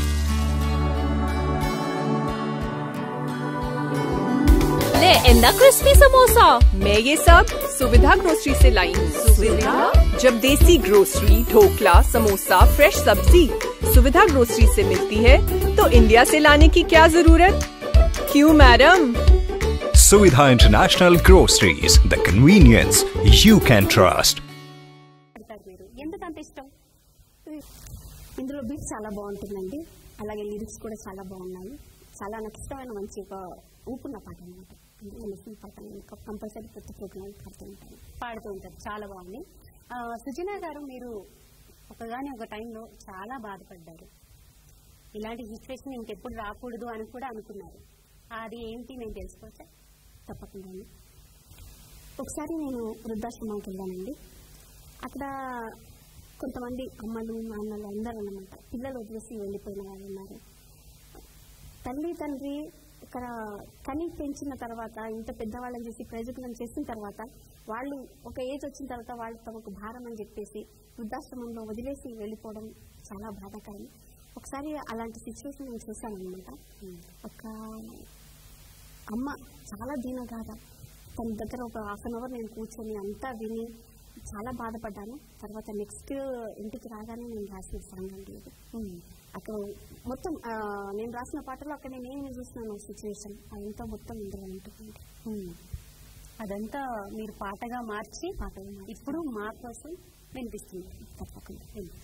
ले इंदा क्रिस्पी समोसा मैं ये सब सुविधा ग्रोसरी से लाई हूँ सुविधा जब देसी ग्रोसरी ढोकला समोसा फ्रेश सब्जी सुविधा ग्रोसरी से मिलती है तो इंडिया से लाने की क्या जरूरत क्यों madam Suvidha International Groceries, the convenience you can trust. పాడతారు మీరు ఎందుకు అంత ఇష్టం ఇందులో బీట్ చాలా బాగుంటుందండి అలాగే లిరిక్స్ కూడా చాలా బాగున్నాయి చాలా నాకు ఇష్టమైన మంచి ఒక ఊపున్న పాట అనమాట అందులో ముస్లిం పాట నేను కంపల్సరీ ప్రతి ప్రోగ్రామ్ పాడుతూ ఉంటాను పాడుతూ ఉంటారు చాలా బాగుంది ఆ, సుజనా గారు మీరు ఒకగాని ఒక టైంలో చాలా బాధపడ్డారు ఇలాంటి సిచ్యువేషన్ ఇంకెప్పుడు రాకూడదు అని కూడా అనుకున్నారు అది ఏంటి నేను తెలుసుకోవచ్చా తప్పకుండా అండి. ఒకసారి నేను వృద్ధాశ్రమానికి వెళ్ళానండి అక్కడ కొంతమంది అమ్మలు నాన్నలు అందరూ అన్నమాట పిల్లలు వదిలేసి వెళ్ళిపోయిన వాళ్ళు ఉన్నారు తల్లి తండ్రి ఇక్కడ కని పెంచిన తర్వాత ఇంత పెద్దవాళ్ళని చేసి ప్రయోజనం చేసిన తర్వాత వాళ్ళు ఒక ఏజ్ వచ్చిన తర్వాత వాళ్ళు తమకు భారం అని చెప్పేసి వృద్ధాశ్రమంలో వదిలేసి వెళ్ళిపోవడం చాలా బాధాకరం ఒకసారి అలాంటి సిచ్యువేషన్ నేను చూశాను అనమాట ఒక అమ్మ చాలా దీనగాథ తన దగ్గర ఒక హాఫ్ అన్ అవర్ నేను కూర్చొని అంతా విని చాలా బాధపడ్డాను తర్వాత నెక్స్ట్ ఇంటికి రాగానే నేను రాసిన సాంగ్ అండి ఇది అక్కడ మొత్తం ఆ, నేను రాసిన పాటలో అక్కడ నేను ఏమి చూసినాను సిచ్యువేషన్ అదంతా మొత్తం ఇందులో ఉంటుంది ఉమ్. అదంతా మీరు పాటగా మార్చి పాటగా మార్చి. ఇప్పుడు మా కోసం వినిపిస్తుంది తప్పకుండా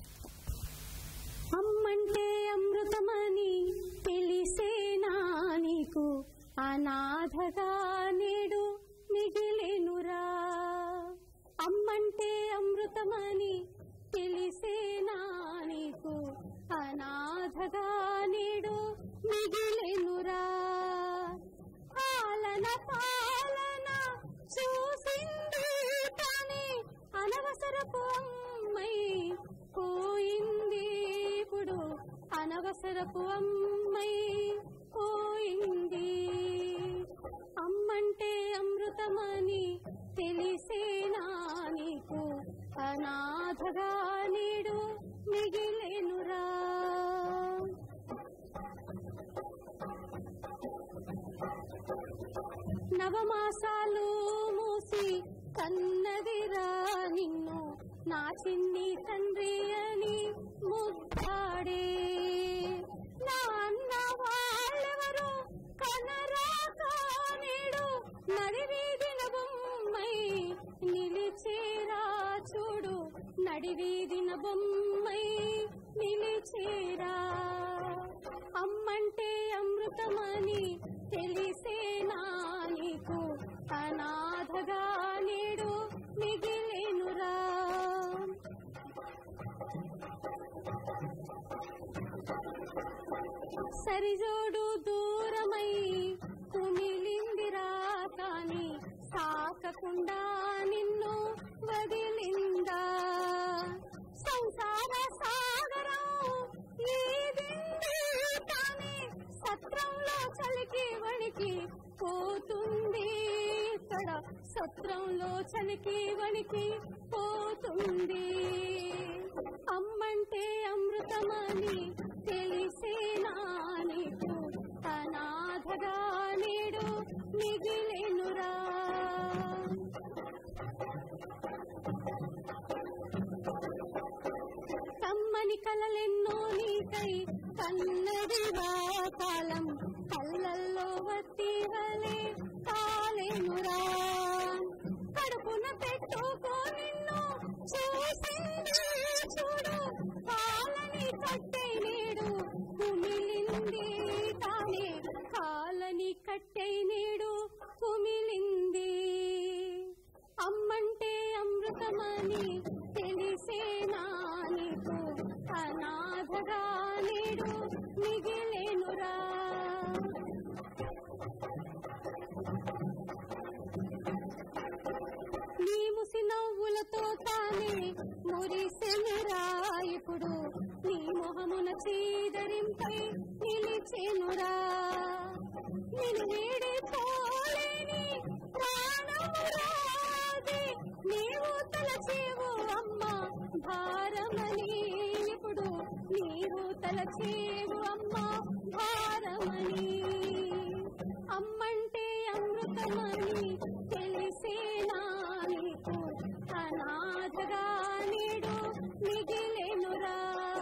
అమ్మంటే అమృతమని తెలిసేనా నీకు అనాథగా నేడు మిగిలేనురా అమ్మంటే అమృతమని తెలిసేనా నీకు అనాథగా నేడు మిగిలేనురా పాలన పాలన చూసింది కానీ అనవసరపు అమ్మై పోయింది ఇప్పుడు అనవసరపు అమ్మై పోయింది అమ్మంటే అమృతమని తెలిసేనా నీకు అనాథగా నీడు మిగిలేనురా నవమాసాలు మూసి కన్నదిరా నిన్ను నా చిన్ని తండ్రి అని ముద్దాడే నా అన్న వాళ్ళెవరు కనరాక నేడు నడివీధిన బొమ్మై నిలిచేరా చూడు నడివీధిన బొమ్మై నిలిచేరా అమ్మంటే అమృతమని తెలిసేనా నీకు అనాథగా నేడు మిగిలేనురా సరిజోడు దూరమై కుమిలిందిరా కాని సాకకుండా నిన్ను వదిలిందా సంసార సాగరం ఈదింది కానీ సత్రంలో చలికి వణికి పోతుంది ఇక్కడ సత్రంలో చలికి వణికి పోతుంది అమ్మంటే అమృతమని తెలిసేనా నీకు అనాథగా నేడు మిగిలేనురా కలలెన్నో నీకై కన్నదిగా కాలం కళ్ళల్లో వత్తి వలే కాలేనురా కడుపున పెట్టుకో నిన్ను చూసింది చూడు కాలని కట్టే నేడు కుమిలింది తానే కాలని కట్టే నేడు కుమిలింది అమ్మంటే అమృతమని తెలిసేనా నీకు అనాథగా నేడు మిగిలేనురా నీ ముసి నవ్వులతో తానే మురిసెనురా ఇప్పుడు నీ మొహమున చీదరింపై నిలిచెనురా నిన్ను వీడిపోలేని ప్రాణమురాది నీవు తలచేవు అమ్మ భారమని ఇప్పుడు నీవు తలచేవు అమ్మ భారమని అమ్మంటే అమృతమని తెలిసేనా నీకు అనాథగా నేడు మిగిలేనురా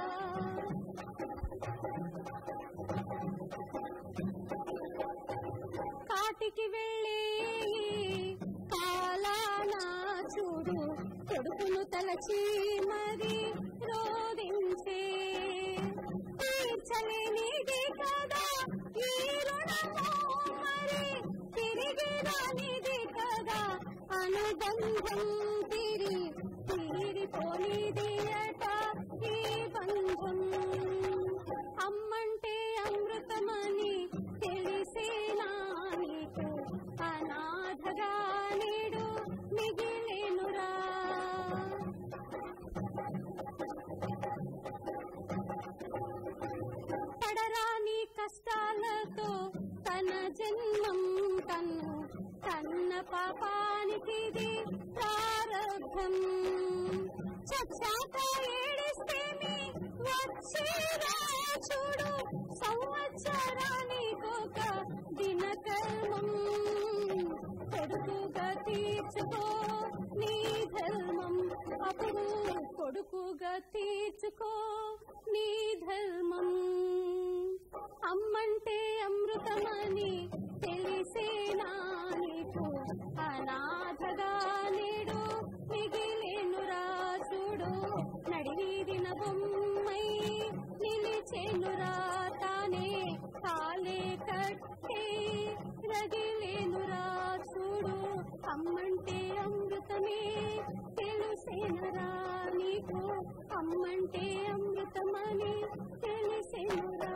కాటికి వెళ్ళే కాలానా చూడు కొడుకును తలచి మరి రోదించే తీర్చలేనిది కదా ఈ రుణము మరి తిరిగి రానిది కదా అనుబంధం తిరి తీరిపోనిది అట ఈ బంధం అమ్మంటే అమృతమని తెలిసేనా నీకు అనాథగా నేడు మిగిలేనురా పడరాని కష్టాలతో తన జన్మం తన్ను తన్న పాపానికి ఇది ప్రారంభం చచ్చాక ఏడిస్తేనే వచ్చేరా చూడు సంవత్సరానికొక దినకర్మం కొడుకుగా తీర్చుకో నీ ధర్మం అప్పుడు కొడుకుగా తీర్చుకో నీ ధర్మం అమ్మంటే అమృతమని తెలిసేనా నీకు అనాథగా నేడు మిగిలేనురా చూడు నడివీదిన బొమ్మై నిలిచేనురా తానే కాలే కట్టే రగిలేనురా చూడు అమ్మంటే అమృతమే తెలిసేనురా నీకు అమ్మంటే అమృతమని తెలిసేనురా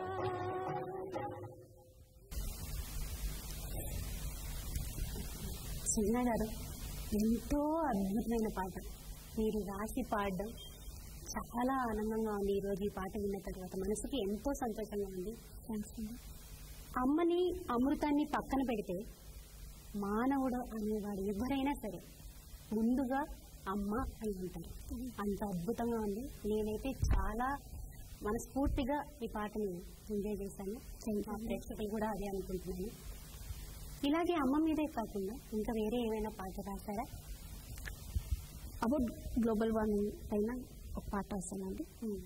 సుజన గారు ఎంతో అద్భుతమైన పాట మీరు రాసి పాడడం చాలా ఆనందంగా ఉంది ఈ రోజు ఈ పాట విన్న తర్వాత మనసుకి ఎంతో సంతోషంగా ఉంది అమ్మని అమృతాన్ని పక్కన పెడితే మానవుడు అనేవాడు ఎవరైనా సరే ముందుగా అమ్మ అని ఉంటారు అంత అద్భుతంగా ఉంది నేనైతే చాలా మనస్ఫూర్తిగా ఈ పాటని ఎంజాయ్ చేశాను మా ప్రేక్షకులు కూడా అదే అనుకుంటున్నాను ఇలాగే అమ్మ మీదే కాకుండా ఇంకా వేరే ఏమైనా పాట రాశారా అబౌట్ గ్లోబల్ వార్మింగ్ పైన ఒక పాట రాశానండి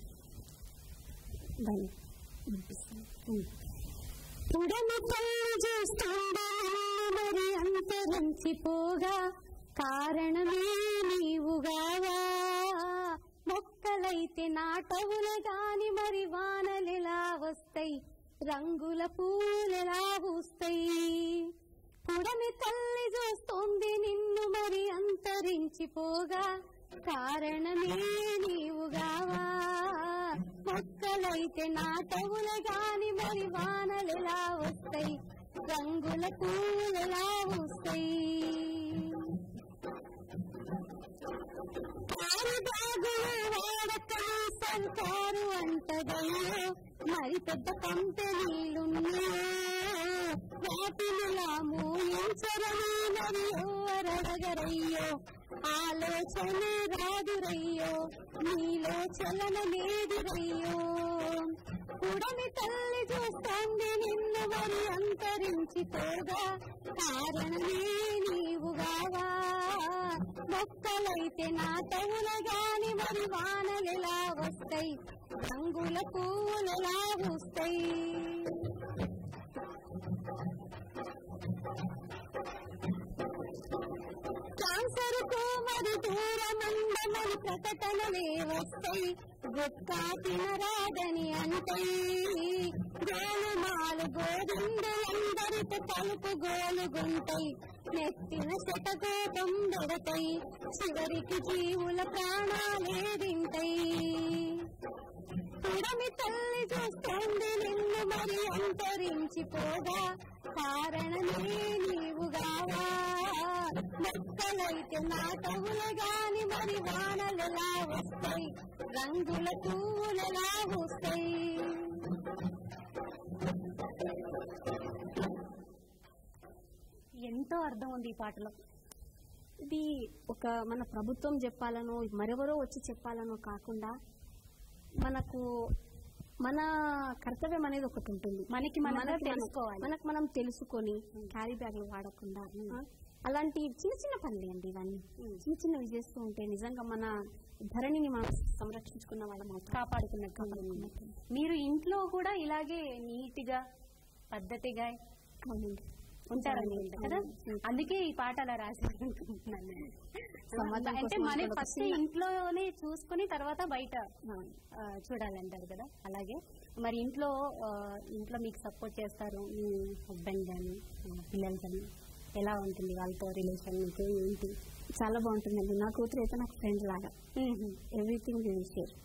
దాన్ని వినిపిస్తాను పుడమి తల్లి చూస్తుండే మరి అంతరించిపోగా కారణమే నీవుగావా మొక్కలైతే నాటవులే గాని మరి వానలెలా వస్తాయి రంగుల పూలెలా పూస్తాయి పుడమి తల్లి చూస్తోంది నిన్ను మరి అంతరించిపోగా కారణమే నీవుగావా మొక్కలైతే నాటవులే గాని మరి వానలెలా వస్తాయి రంగుల పూలెలా వస్తాయి కారుబాగుల వాడకం సంకారు అంటదయ్యో మరి పెద్ద కంపెనీలున్నాయో వాటినిలా మూయించరని మరియు అరగరయ్యో ఆలోచన రాదురయ్యో నీలో చలనమేదురయ్యో ఉడమి తల్లి చూస్తోంది నిన్ను మరి అంతరించిపోగా కారణమే నీవుగావా మొక్కలైతే నా తవుల గాని మరి వానలెలా వస్తాయి రంగుల పువ్వులెలా వస్తాయి క్యాన్సర్ కు మరి దూరమందమని ప్రకటనలే వస్తాయి గుట్కా తినరాదని అంటాయి గోలుమాలు గోవిందులందరితో తలుపు గోలుగుంటాయి నెత్తిన శతకోపం పెడతాయి చివరికి జీవుల ప్రాణాలే తింటాయి పుడమి తల్లి చూస్తుంది నిన్ను మరి అంతరించిపోగా కారణమే నీవుగావా మొక్కలైతే నా తవుల గాని మరి వానలెలా వస్తాయి రంగుల పువ్వులెలా వస్తాయి ఎంతో అర్థం ఉంది ఈ పాటలో ఇది ఒక మన ప్రభుత్వం చెప్పాలనో మరెవరో వచ్చి చెప్పాలనో కాకుండా మనకు మన కర్తవ్యం అనేది ఒకటి ఉంటుంది మనకి మనం మనకి మనం- తెలుసుకోవాలి. మనకు మనం తెలుసుకొని క్యారీ బ్యాగ్లు వాడకుండా ఆ, అలాంటి చిన్న చిన్న పనులే అండి ఇవన్నీ చిన్న చిన్నవి చేస్తూ ఉంటే నిజంగా మన ధరణిని మనం సంరక్షించుకున్న వాళ్ళం అవుతాం కాపాడుకున్నట్టు మీరు ఇంట్లో కూడా ఇలాగే నీట్ గా పద్ధతిగా అవునండి. ఉంటారనుకుంటా కదా అవును. అందుకే ఈ పాట అలా రాశారు అనుకుంటున్నాను నేను. సమాజం అంటే కోసం మన ఒక ఫస్ట్ చిన్న- ఇంట్లోనే చూసుకుని తర్వాత బయట అవును. ఆ, చూడాలంటారు కదా అలాగే మరి ఇంట్లో ఆ, ఇంట్లో మీకు సపోర్ట్ చేస్తారు మీ హస్బెండ్ కానీ పిల్లలు కానీ ఎలా ఉంటుంది వాళ్ళతో రిలేషన్ మీకు ఏంటి చాలా బాగుంటుందండి నా కూతురు అయితే నాకు ఫ్రెండ్ లాగా ఎవ్రీథింగ్ షేర్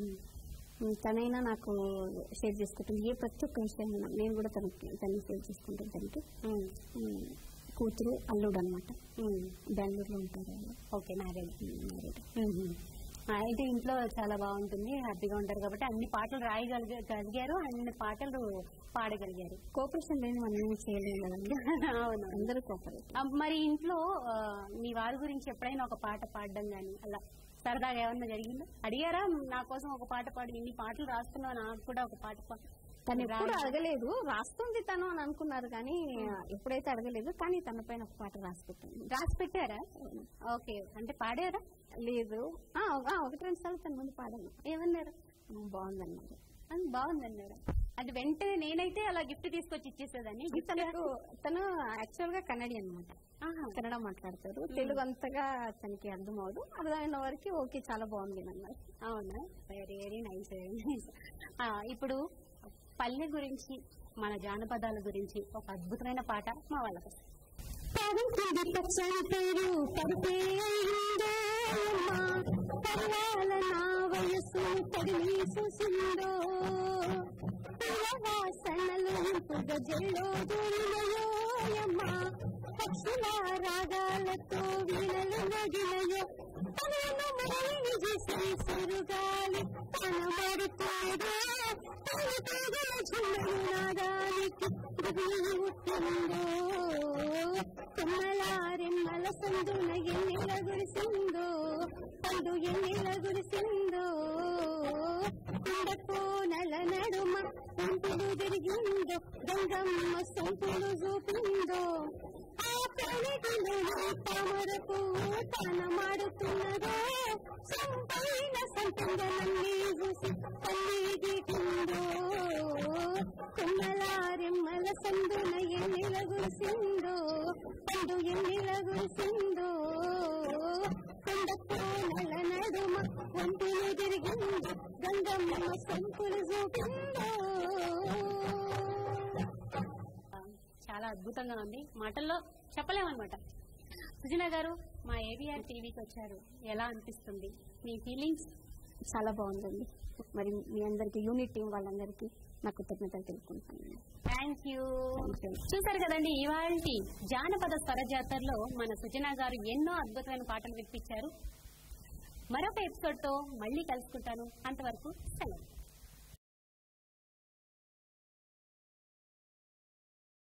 తనైనా నాకు షేర్ చేసుకుంటుంది ఏ ప్రతి ఒక్క విషయం నేను కూడా తనకి తనని షేర్ చేసుకుంటాను తనకి ఉమ్, కూతురు అల్లుడు అనమాట బెంగళూరులో ఉంటారు వాళ్ళు. Okay marriage married. అయితే ఇంట్లో చాలా బాగుంటుంది హ్యాపీగా ఉంటారు కాబట్టి అన్ని పాటలు రాయగలిగారు అన్ని పాటలు పాడగలిగారు కోఆపరేషన్ లేని మనం ఏమీ చేయలేము కదండి అవును అందరూ కోఆపరేట్ ఆ, మరి ఇంట్లో ఆ, మీ వారి గురించి ఎప్పుడైనా ఒక పాట పాడడం గాని అలా సరదాగా ఏమన్నా జరిగిందా అడిగారా నా కోసం ఒక పాట పాడు ఇన్ని పాటలు రాస్తున్నావు నాకు కూడా ఒక పాట పా తను ఎప్పుడు అడగలేదు రాస్తుంది తను అని అనుకున్నారు కానీ ఎప్పుడైతే అడగలేదు కానీ తన పైన ఒక పాట రాసి పెట్టాను రాసి పెట్టారా ఓకే అంటే పాడారా లేదు ఆ, ఆ, ఒకటి రెండు సార్లు తన ముందు పాడాను ఏమన్నారు బాగుందన్నారు అని బాగుందన్నారు అది వెంటనే నేనైతే అలా గిఫ్ట్ తీసుకొచ్చి ఇచ్చేసేదాన్ని గిఫ్ట్ తనకు తను యాక్చువల్ గా కన్నడి అనమాట కన్నడ మాట్లాడతారు తెలుగు అంతగా తనకి అర్థం అవదు అర్థమైన వరకు ఓకే చాలా బాగుంది అన్నారు అవునా very very nice very nice ఇప్పుడు పల్లె గురించి మన జానపదాల గురించి ఒక అద్భుతమైన పాట మా వాళ్ళకి పరుపుడి పచ్చని పేరు పరుపే అయిందో అమ్మా పర్వాల నా వయసు తడిని చూసిందో వాసనలు గజల్లో దూరినయోయమ్మా పక్షుల రాగాలతో వీణలు నగినయో తనను మళ్ళీ చేసి సురుగాలి కనబడుతుందో తన తన చిన్నను నాదానికి గుబులుతుందో కొమ్మలారెమ్మల సందున ఎన్నెల గురిసిందో పండు ఎన్నెల గురిసిందో కోనల నడుమ సొంపులు తిరిగిందో గంగమ్మ సొంపులు చూపిందో ఆ పెళ్లిలో తామర పువ్వు తన మాడుతున్నదో సంపైన సంతంగలన్నీ చూసి తల్లి గీటిందో కొమ్మలారెమ్మల సందున ఎన్నెల గురిసిందో పండు ఎన్నెల గురిసిందో కొండకోనల నడుమ వంతులు తిరిగిందో గంగమ్మ సంపులు చూపిందో చాలా అద్భుతంగా ఉంది మాటల్లో చెప్పలేమన్నమాట సుజనా గారు మా ఏబిఆర్ టీవీకి వచ్చారు ఎలా అనిపిస్తుంది మీ ఫీలింగ్స్ చాలా బాగుందండి మరి మీ అందరికి యూనిట్ టీం వాళ్ళందరికీ నా కృతజ్ఞతలు తెలుపుకుంటాను థ్యాంక్ యూ Thank you. చూసారు కదండి ఇవాళ జానపద స్వరజాతరలో మన సుజనా గారు ఎన్నో అద్భుతమైన పాటలు వినిపించారు మరొక ఎపిసోడ్ తో మళ్ళీ కలుసుకుంటాను అంతవరకు సెలవు